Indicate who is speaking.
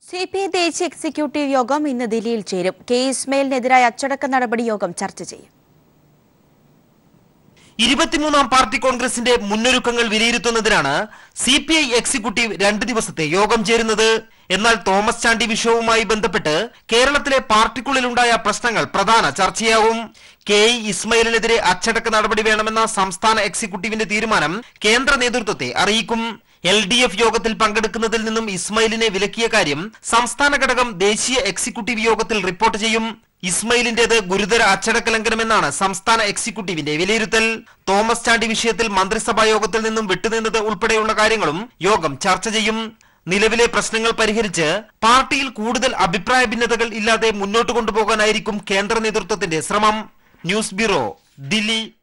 Speaker 1: C P I ദേശീയ executive യോഗം ഇന്ന് ദില്ലിയിൽ ചേരും കെ ഇസ്മയിലിനെതിരായ അച്ചടക്ക നടപടി യോഗം ചർച്ച ചെയ്യും
Speaker 2: ഇരുപത്തിമൂന്നാം പാർട്ടി കോൺഗ്രസിന്റെ മുന്നൊരുക്കങ്ങൾ വിലയിരുത്തുന്നതിനാണ് സി പി ഐ എക്സിക്യൂട്ടീവ് രണ്ട് ദിവസത്തെ യോഗം ചേരുന്നത് എന്നാൽ തോമസ് ചാണ്ടി വിഷയവുമായി ബന്ധപ്പെട്ട് കേരളത്തിലെ പാർട്ടിക്കുള്ളിലുണ്ടായ പ്രശ്നങ്ങൾ പ്രധാന ചർച്ചയാവും കെ ഇ ഇസ്മയിലിനെതിരെ അച്ചടക്ക നടപടി വേണമെന്ന സംസ്ഥാന എക്സിക്യൂട്ടീവിന്റെ തീരുമാനം കേന്ദ്ര നേതൃത്വത്തെ അറിയിക്കും എൽ ഡി എഫ് യോഗത്തിൽ പങ്കെടുക്കുന്നതിൽ നിന്നും ഇസ്മയിലിനെ വിലക്കിയ കാര്യം സംസ്ഥാന ഘടകം ദേശീയ എക്സിക്യൂട്ടീവ് യോഗത്തിൽ റിപ്പോർട്ട് ചെയ്യും ഇസ്മയിലിന്റേത് ഗുരുതര അച്ചടക്ക ലംഘനമെന്നാണ് സംസ്ഥാന എക്സിക്യൂട്ടീവിന്റെ വിലയിരുത്തൽ തോമസ് ചാണ്ടി വിഷയത്തിൽ മന്ത്രിസഭാ യോഗത്തിൽ നിന്നും വിട്ടുനിന്നത് ഉൾപ്പെടെയുള്ള കാര്യങ്ങളും യോഗം ചർച്ച ചെയ്യും നിലവിലെ പ്രശ്നങ്ങൾ പരിഹരിച്ച് പാർട്ടിയിൽ കൂടുതൽ അഭിപ്രായ ഭിന്നതകൾ ഇല്ലാതെ മുന്നോട്ട് കൊണ്ടുപോകാനായിരിക്കും കേന്ദ്ര നേതൃത്വത്തിന്റെ ശ്രമം ന്യൂസ് ബ്യൂറോ ദില്ലി